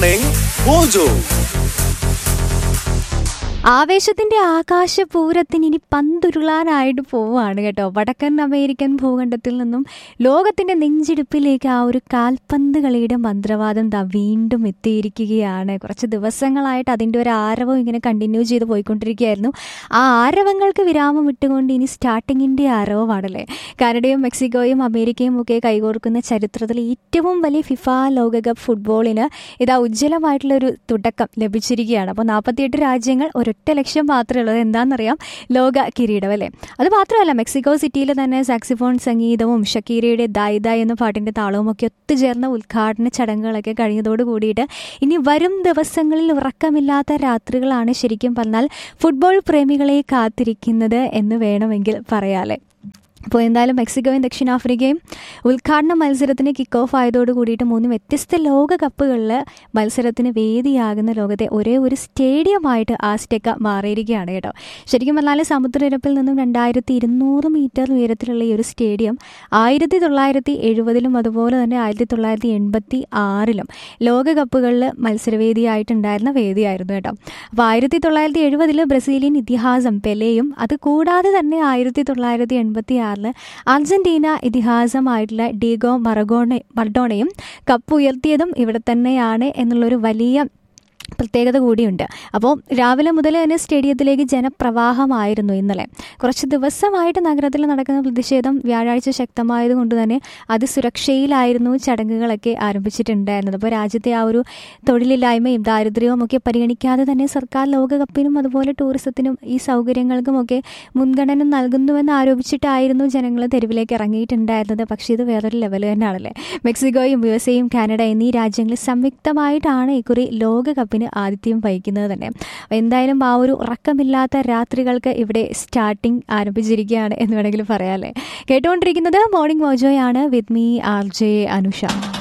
morning mojo ആവേശത്തിന്റെ ആകാശപൂരത്തിന് ഇനി പന്തുരുളാനായിട്ട് പോവുകയാണ് കേട്ടോ വടക്കൻ അമേരിക്കൻ ഭൂഖണ്ഡത്തിൽ നിന്നും ലോകത്തിന്റെ നെഞ്ചിടിപ്പിലേക്ക് ആ ഒരു കാൽപന്ത് കളിയുടെ മന്ത്രവാദം ദാ വീണ്ടും എത്തിയിരിക്കുകയാണ് കുറച്ച് ദിവസങ്ങളായിട്ട് അതിൻ്റെ ഒരു ആരവം ഇങ്ങനെ കണ്ടിന്യൂ ചെയ്ത് പോയിക്കൊണ്ടിരിക്കുകയായിരുന്നു ആ ആരവങ്ങൾക്ക് വിരാമം ഇട്ടുകൊണ്ട് ഇനി സ്റ്റാർട്ടിങ്ങിൻ്റെ ആരവമാണല്ലേ കാനഡയും മെക്സിക്കോയും അമേരിക്കയും ഒക്കെ കൈകോർക്കുന്ന ചരിത്രത്തിൽ ഏറ്റവും വലിയ ഫിഫ ലോകകപ്പ് ഫുട്ബോളിന് ഇതാ ഉജ്ജ്വലമായിട്ടുള്ള ഒരു തുടക്കം ലഭിച്ചിരിക്കുകയാണ് അപ്പോൾ നാൽപ്പത്തിയെട്ട് രാജ്യങ്ങൾ ഒരൊറ്റ ലക്ഷ്യം മാത്രമേ ഉള്ളത് എന്താണെന്നറിയാം ലോക കിരീടം അല്ലേ അത് മാത്രമല്ല മെക്സിക്കോ സിറ്റിയിൽ തന്നെ സാക്സിഫോൺ സംഗീതവും ഷക്കീരയുടെ ദായ് ദായ് എന്ന പാട്ടിൻ്റെ താളവും ഒക്കെ ഒത്തുചേർന്ന ഉദ്ഘാടന ചടങ്ങുകളൊക്കെ കഴിഞ്ഞതോട് കൂടിയിട്ട് ഇനി വരും ദിവസങ്ങളിൽ ഉറക്കമില്ലാത്ത രാത്രികളാണ് ശരിക്കും പറഞ്ഞാൽ ഫുട്ബോൾ പ്രേമികളെ കാത്തിരിക്കുന്നത് എന്ന് വേണമെങ്കിൽ പറയാല്ലേ അപ്പോൾ എന്തായാലും മെക്സിക്കോയും ദക്ഷിണാഫ്രിക്കയും ഉദ്ഘാടന മത്സരത്തിന് കിക്ക് ഓഫ് ആയതോട് കൂടിയിട്ട് മൂന്ന് വ്യത്യസ്ത ലോകകപ്പുകളിൽ മത്സരത്തിന് വേദിയാകുന്ന ലോകത്തെ ഒരേ ഒരു സ്റ്റേഡിയമായിട്ട് ആസ്റ്റെക്ക മാറിയിരിക്കുകയാണ് കേട്ടോ ശരിക്കും പറഞ്ഞാൽ സമുദ്രനിരപ്പിൽ നിന്നും രണ്ടായിരത്തി ഇരുന്നൂറ് മീറ്റർ ഉയരത്തിലുള്ള ഈ ഒരു സ്റ്റേഡിയം ആയിരത്തി തൊള്ളായിരത്തി എഴുപതിലും അതുപോലെ തന്നെ ആയിരത്തി തൊള്ളായിരത്തി എൺപത്തി ആറിലും ലോകകപ്പുകളിൽ മത്സരവേദിയായിട്ടുണ്ടായിരുന്ന വേദിയായിരുന്നു കേട്ടോ അപ്പോൾ ആയിരത്തി തൊള്ളായിരത്തി എഴുപതിൽ ബ്രസീലിയൻ ഇതിഹാസം പെലെയും അത് കൂടാതെ തന്നെ ആയിരത്തി തൊള്ളായിരത്തി എൺപത്തി ആറിൽ അർജന്റീന ഇതിഹാസമായിട്ടുള്ള ഡീഗോ മറഗോണ മർഡോണയും കപ്പ് ഉയർത്തിയതും ഇവിടെ തന്നെയാണ് എന്നുള്ളൊരു വലിയ പ്രത്യേകത കൂടിയുണ്ട് അപ്പോൾ രാവിലെ മുതൽ തന്നെ സ്റ്റേഡിയത്തിലേക്ക് ജനപ്രവാഹമായിരുന്നു ഇന്നലെ കുറച്ച് ദിവസമായിട്ട് നഗരത്തിൽ നടക്കുന്ന പ്രതിഷേധം വ്യാഴാഴ്ച ശക്തമായതുകൊണ്ട് തന്നെ അതിസുരക്ഷയിലായിരുന്നു ചടങ്ങുകളൊക്കെ ആരംഭിച്ചിട്ടുണ്ടായിരുന്നത് അപ്പോൾ രാജ്യത്തെ ആ ഒരു തൊഴിലില്ലായ്മയും ദാരിദ്ര്യവും ഒക്കെ പരിഗണിക്കാതെ തന്നെ സർക്കാർ ലോകകപ്പിനും അതുപോലെ ടൂറിസത്തിനും ഈ സൗകര്യങ്ങൾക്കുമൊക്കെ മുൻഗണന നൽകുന്നുവെന്ന് ആരോപിച്ചിട്ടായിരുന്നു ജനങ്ങൾ തെരുവിലേക്ക് ഇറങ്ങിയിട്ടുണ്ടായിരുന്നത് പക്ഷേ ഇത് വേറൊരു ലെവൽ തന്നെയാണല്ലേ മെക്സിക്കോയും യു എസ് എയും കാനഡ എന്നീ രാജ്യങ്ങൾ സംയുക്തമായിട്ടാണ് ഇക്കുറി ലോകകപ്പിന് ആതിഥ്യം വഹിക്കുന്നത് തന്നെ എന്തായാലും ആ ഒരു ഉറക്കമില്ലാത്ത രാത്രികൾക്ക് ഇവിടെ സ്റ്റാർട്ടിംഗ് ആരംഭിച്ചിരിക്കുകയാണ് എന്ന് വേണമെങ്കിൽ പറയാമല്ലേ കേട്ടുകൊണ്ടിരിക്കുന്നത് മോർണിംഗ് മോജോയാണ് with me R J Anusha